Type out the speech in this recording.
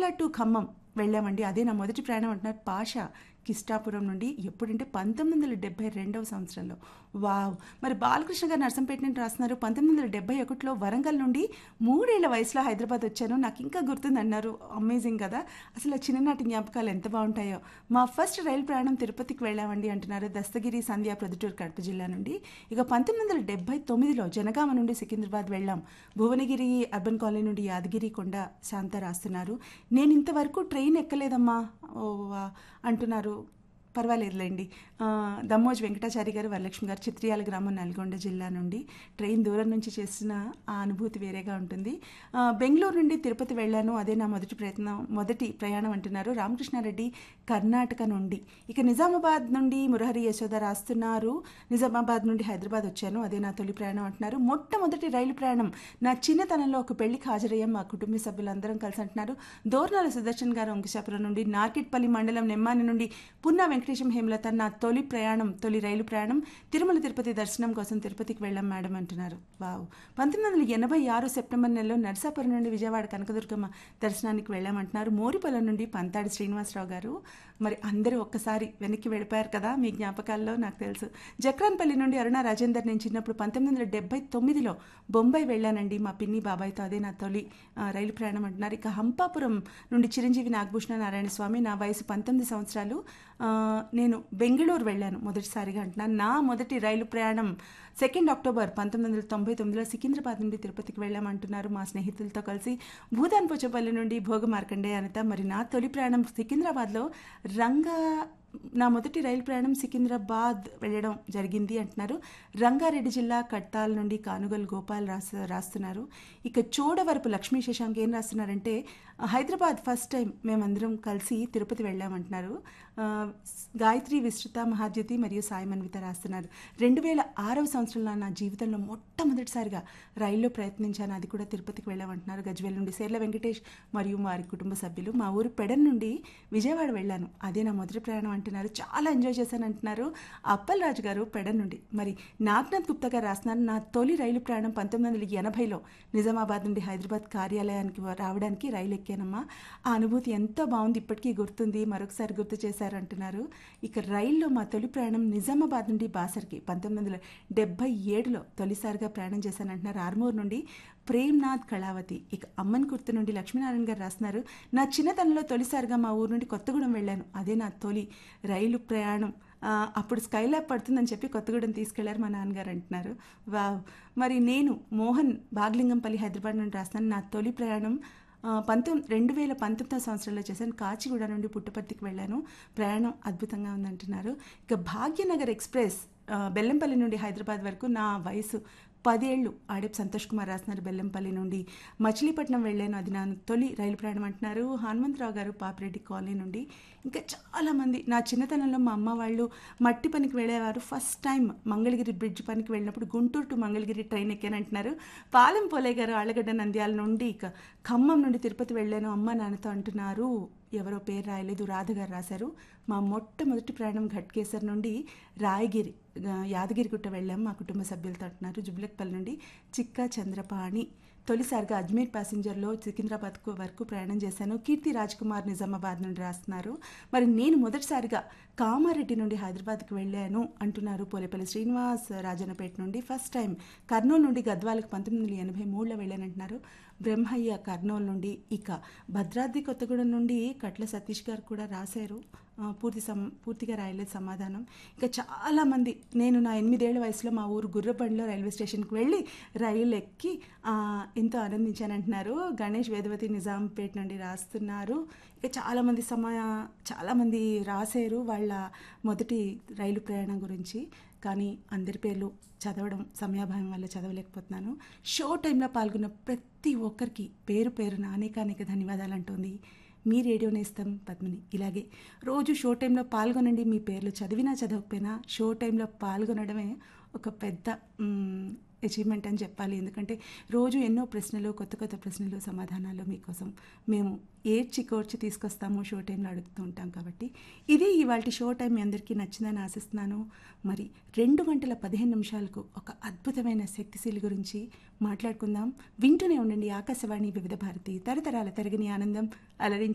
Chirala to Khammam వెళ్ళామండి అదే నా మొదటి ప్రయాణం అంటున్నారు పాష కిష్టాపురం నుండి ఎప్పుడంటే పంతొమ్మిది వందల డెబ్బై రెండవ సంవత్సరంలో వావ్ మరి బాలకృష్ణ గారు నర్సంపేట నుండి రాస్తున్నారు పంతొమ్మిది వందల డెబ్బై ఒకటిలో వరంగల్ నుండి మూడేళ్ల వయసులో హైదరాబాద్ వచ్చాను నాకు ఇంకా గుర్తుంది అన్నారు అమేజింగ్ కదా అసలు ఆ చిన్ననాటి జ్ఞాపకాలు ఎంత బాగుంటాయో మా ఫస్ట్ రైలు ప్రయాణం తిరుపతికి వెళ్ళామండి అంటున్నారు దస్తగిరి సంధ్య ప్రొద్దుటూరు కడప జిల్లా నుండి ఇక పంతొమ్మిది వందల డెబ్బై తొమ్మిదిలో జనగామ నుండి సికింద్రాబాద్ వెళ్ళాం భువనగిరి అర్బన్ కాలనీ నుండి యాదగిరి కొండ శాంత రాస్తున్నారు నేను ఇంతవరకు ట్రైన్ ఎక్కలేదమ్మా ఓ వా అంటున్నారు పర్వాలేదులేండి ఆ, దమ్మోజ్ వెంకటాచారి గారు వరలక్ష్మి గారు చిత్రియాల గ్రామం నల్గొండ జిల్లా నుండి ట్రైన్ దూరం నుంచి చేసిన ఆ అనుభూతి వేరేగా ఉంటుంది ఆ, బెంగళూరు నుండి తిరుపతి వెళ్ళాను అదే నా మొదటి ప్రయత్నం మొదటి ప్రయాణం అంటున్నారు రామకృష్ణారెడ్డి కర్ణాటక నుండి ఇక నిజామాబాద్ నుండి మురహరి యశోద రాస్తున్నారు నిజామాబాద్ నుండి హైదరాబాద్ వచ్చాను అదే నా తొలి ప్రయాణం అంటున్నారు మొట్టమొదటి రైలు ప్రయాణం నా చిన్నతనంలో ఒక పెళ్లికి హాజరయ్యాం మా కుటుంబ సభ్యులందరం కలిసి అంటున్నారు దోర్నాల సుదర్శన్ గారు అంకుశాపురం నుండి నార్కెట్పల్లి మండలం నెమ్మాని నుండి పున్నా వెంకటేశం హేమలత నా తొలి ప్రయాణం తొలి రైలు ప్రయాణం తిరుమల తిరుపతి దర్శనం కోసం తిరుపతికి వెళ్ళాం మేడం అంటున్నారు వావ్ పంతొమ్మిది వందల ఎనభై ఆరు సెప్టెంబర్ నెలలో నర్సాపురం నుండి విజయవాడ కనకదుర్గమ్మ దర్శనానికి వెళ్ళామంటున్నారు మోరిపొలం నుండి పంతాడి శ్రీనివాసరావు గారు మరి అందరూ ఒక్కసారి వెనక్కి వెళ్ళిపోయారు కదా మీ జ్ఞాపకాల్లో నాకు తెలుసు జక్రాన్పల్లి నుండి అరుణ రాజేందర్ నేను చిన్నప్పుడు పంతొమ్మిది వందల డెబ్బై తొమ్మిదిలో బొంబాయి వెళ్ళానండి మా పిన్ని బాబాయ్తో అదే నా తొలి ఆ, రైలు ప్రయాణం అంటున్నారు ఇక హంపాపురం నుండి చిరంజీవి నాగభూషణ నారాయణ స్వామి నా వయసు పంతొమ్మిది సంవత్సరాలు ఆ, నేను బెంగళూరు వెళ్ళాను మొదటిసారిగా అంటున్నాను నా మొదటి రైలు ప్రయాణం సెకండ్ అక్టోబర్ పంతొమ్మిది వందల తొంభై తొమ్మిదిలో సికింద్రాబాద్ నుండి తిరుపతికి వెళ్ళామంటున్నారు మా స్నేహితులతో కలిసి భూదాన్ పోచపల్లి నుండి భోగ మార్కండే అనిత మరి నా తొలి ప్రయాణం సికింద్రాబాద్లో రంగా నా మొదటి రైలు ప్రయాణం సికింద్రాబాద్ వెళ్ళడం జరిగింది అంటున్నారు రంగారెడ్డి జిల్లా కట్టాల్ నుండి కానుగల్ గోపాల్ రాస్ రాస్తున్నారు ఇక చోడవరపు లక్ష్మీ శశాంక్ ఏం రాస్తున్నారంటే హైదరాబాద్ ఫస్ట్ టైం మేమందరం కలిసి తిరుపతి వెళ్ళామంటున్నారు ఆ, గాయత్రి విస్తృత మహాద్యుతి మరియు సాయి మన్విత రాస్తున్నారు రెండు వేల ఆరవ సంవత్సరంలో నా జీవితంలో మొట్టమొదటిసారిగా రైల్లో ప్రయత్నించాను అది కూడా తిరుపతికి వెళ్ళామంటున్నారు గజ్వేల్ నుండి సేర్ల వెంకటేష్ మరియు వారి కుటుంబ సభ్యులు మా ఊరు పెడన్ నుండి విజయవాడ వెళ్ళాను అదే నా మొదటి ప్రయాణం అంటున్నారు చాలా ఎంజాయ్ చేశాను అంటున్నారు అప్పల్ రాజు గారు పెడన్ నుండి మరి నాగ్నాథ్ గుప్తా గారు రాస్తున్నారు నా తొలి రైలు ప్రయాణం పంతొమ్మిది వందల ఎనభైలో నిజామాబాద్ నుండి హైదరాబాద్ కార్యాలయానికి రావడానికి రైలు ఎక్కానమ్మా ఆ అనుభూతి ఎంతో బాగుంది ఇప్పటికీ గుర్తుంది మరొకసారి గుర్తు చేశారంటున్నారు ఇక రైల్లో మా తొలి ప్రయాణం నిజామాబాద్ నుండి బాసర్కి పంతొమ్మిది వందల డెబ్బై ఏడులో తొలిసారిగా ప్రయాణం చేశానంటున్నారు ఆర్మూర్ నుండి ప్రేమ్నాథ్ కళావతి ఇక అమ్మన్ కుర్తు నుండి లక్ష్మీనారాయణ గారు రాస్తున్నారు నా చిన్నతనంలో తొలిసారిగా మా ఊరు నుండి కొత్తగూడెం వెళ్ళాను అదే నా తొలి రైలు ప్రయాణం ఆ, అప్పుడు స్కైలాబ్ పడుతుందని చెప్పి కొత్తగూడెం తీసుకెళ్లారు మా నాన్నగారు అంటున్నారు వావ్ మరి నేను మోహన్ బాగ్లింగంపల్లి హైదరాబాద్ నుండి రాస్తాను నా తొలి ప్రయాణం ఆ, పంతొమ్మిది రెండు వేల పంతొమ్మిదో సంవత్సరంలో చేశాను కాచిగూడ నుండి పుట్టపర్తికి వెళ్ళాను ప్రయాణం అద్భుతంగా ఉందంటున్నారు ఇక భాగ్యనగర్ ఎక్స్ప్రెస్ ఆ, బెల్లంపల్లి నుండి హైదరాబాద్ వరకు నా వయసు పదేళ్ళు ఆడేపు సంతోష్ కుమార్ రాస్తున్నారు బెల్లంపల్లి నుండి మచిలీపట్నం వెళ్ళాను అది నా తొలి రైలు ప్రయాణం అంటున్నారు హనుమంతరావు గారు పాపిరెడ్డి కాలనీ నుండి ఇంకా చాలామంది నా చిన్నతనంలో మా అమ్మ వాళ్ళు మట్టి పనికి వెళ్ళేవారు ఫస్ట్ టైం మంగళగిరి బ్రిడ్జ్ పనికి వెళ్ళినప్పుడు గుంటూరు టు మంగళగిరి ట్రైన్ ఎక్కాను అంటున్నారు పాలెం పోలయ్య గారు ఆళ్ళగడ్డ నంద్యాల నుండి ఇక ఖమ్మం నుండి తిరుపతి వెళ్ళాను అమ్మ నాన్నతో అంటున్నారు ఎవరో పేరు రాయలేదు రాధ గారు రాశారు మా మొట్టమొదటి ప్రయాణం ఘట్కేసర్ నుండి రాయగిరి ఆ, యాదగిరిగుట్ట వెళ్ళాం మా కుటుంబ సభ్యులతో అంటున్నారు జుబ్లక్పల్లి నుండి చిక్కా చంద్రపాణి తొలిసారిగా అజ్మీర్ ప్యాసింజర్లో సికింద్రాబాద్ వరకు ప్రయాణం చేశాను కీర్తి రాజ్ కుమార్ నిజామాబాద్ నుండి రాస్తున్నారు మరి నేను మొదటిసారిగా కామారెడ్డి నుండి హైదరాబాద్కి వెళ్ళాను అంటున్నారు పోలేపల్లి శ్రీనివాస్ రాజన్నపేట నుండి ఫస్ట్ టైం కర్నూలు నుండి గద్వాలకు పంతొమ్మిది వందల ఎనభై మూడులో వెళ్ళానంటున్నారు బ్రహ్మయ్య కర్నూలు నుండి ఇక భద్రాద్రి కొత్తగూడెం నుండి కట్ల సతీష్ గారు కూడా రాశారు ఆ, పూర్తి సం పూర్తిగా రాయలేదు సమాధానం ఇంకా చాలామంది నేను నా ఎనిమిదేళ్ల వయసులో మా ఊరు గుర్రబండిలో రైల్వే స్టేషన్కి వెళ్ళి రైలు ఎక్కి ఆ, ఎంతో ఆనందించానంటున్నారు గణేష్ వేదవతి నిజాంపేట నుండి రాస్తున్నారు ఇక చాలామంది సమయ చాలామంది రాశారు వాళ్ళ మొదటి రైలు ప్రయాణం గురించి కానీ అందరి పేర్లు చదవడం సమయాభావం వల్ల చదవలేకపోతున్నాను షో టైంలో పాల్గొన్న ప్రతి ఒక్కరికి పేరు పేరున అనేకానేక ధన్యవాదాలు అంటుంది మీ రేడియో నేస్తం పద్మిని ఇలాగే రోజు షో టైంలో పాల్గొనండి మీ పేర్లు చదివినా చదవకపోయినా షో టైంలో పాల్గొనడమే ఒక పెద్ద అచీవ్మెంట్ అని చెప్పాలి ఎందుకంటే రోజు ఎన్నో ప్రశ్నలు కొత్త కొత్త ప్రశ్నలు సమాధానాలు మీకోసం మేము ఏడ్చి కోర్చి తీసుకొస్తాము షో టైంలో అడుగుతూ ఉంటాం కాబట్టి ఇది ఇవాళ షో టైం మీ అందరికీ నచ్చిందని ఆశిస్తున్నాను మరి రెండు గంటల పదిహేను నిమిషాలకు ఒక అద్భుతమైన శక్తిశీలి గురించి మాట్లాడుకుందాం వింటూనే ఉండండి ఆకాశవాణి వివిధ భారతి తరతరాల తరగని ఆనందం అలరించి